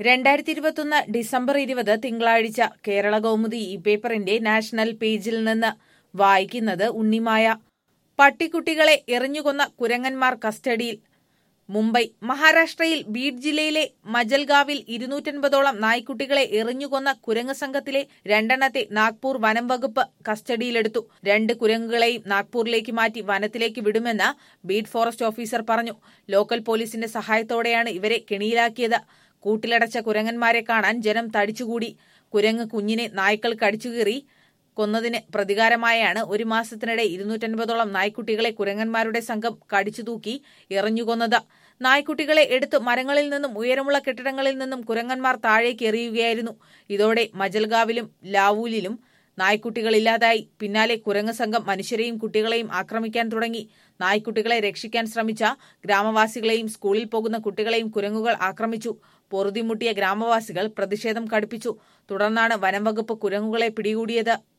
രണ്ടായിരത്തി ഇരുപത്തൊന്ന് ഡിസംബർ ഇരുപത് തിങ്കളാഴ്ച കേരള കൗമുദി ഈ പേപ്പറിന്റെ നാഷണൽ പേജിൽ നിന്ന് വായിക്കുന്നത് ഉണ്ണിമായ പട്ടിക്കുട്ടികളെ എറിഞ്ഞുകൊന്ന കുരങ്ങന്മാർ കസ്റ്റഡിയിൽ മുംബൈ മഹാരാഷ്ട്രയിൽ ബീഡ് ജില്ലയിലെ മജൽഗാവിൽ ഇരുന്നൂറ്റൻപതോളം നായ്ക്കുട്ടികളെ എറിഞ്ഞുകൊന്ന കുരങ്ങ് സംഘത്തിലെ രണ്ടെണ്ണത്തെ നാഗ്പൂർ വനം വകുപ്പ് കസ്റ്റഡിയിലെടുത്തു രണ്ട് കുരങ്ങുകളെയും നാഗ്പൂരിലേക്ക് മാറ്റി വനത്തിലേക്ക് വിടുമെന്ന് ബീഡ് ഫോറസ്റ്റ് ഓഫീസർ പറഞ്ഞു ലോക്കൽ പോലീസിന്റെ സഹായത്തോടെയാണ് ഇവരെ കെണിയിലാക്കിയത് കൂട്ടിലടച്ച കുരങ്ങന്മാരെ കാണാൻ ജനം തടിച്ചുകൂടി കുരങ്ങ് കുഞ്ഞിനെ നായ്ക്കൾ കടിച്ചുകീറി കൊന്നതിന് പ്രതികാരമായാണ് ഒരു മാസത്തിനിടെ ഇരുന്നൂറ്റൻപതോളം നായ്ക്കുട്ടികളെ കുരങ്ങന്മാരുടെ സംഘം കടിച്ചു തൂക്കി എറിഞ്ഞുകൊന്നത് നായ്ക്കുട്ടികളെ എടുത്ത് മരങ്ങളിൽ നിന്നും ഉയരമുള്ള കെട്ടിടങ്ങളിൽ നിന്നും കുരങ്ങന്മാർ താഴേക്ക് എറിയുകയായിരുന്നു ഇതോടെ മജൽഗാവിലും ലാവൂലിലും നായ്ക്കുട്ടികളില്ലാതായി പിന്നാലെ കുരങ്ങ് സംഘം മനുഷ്യരെയും കുട്ടികളെയും ആക്രമിക്കാൻ തുടങ്ങി നായ്ക്കുട്ടികളെ രക്ഷിക്കാൻ ശ്രമിച്ച ഗ്രാമവാസികളെയും സ്കൂളിൽ പോകുന്ന കുട്ടികളെയും കുരങ്ങുകൾ ആക്രമിച്ചു പൊറുതിമുട്ടിയ ഗ്രാമവാസികൾ പ്രതിഷേധം കടുപ്പിച്ചു തുടർന്നാണ് വനം വകുപ്പ് കുരങ്ങുകളെ പിടികൂടിയത്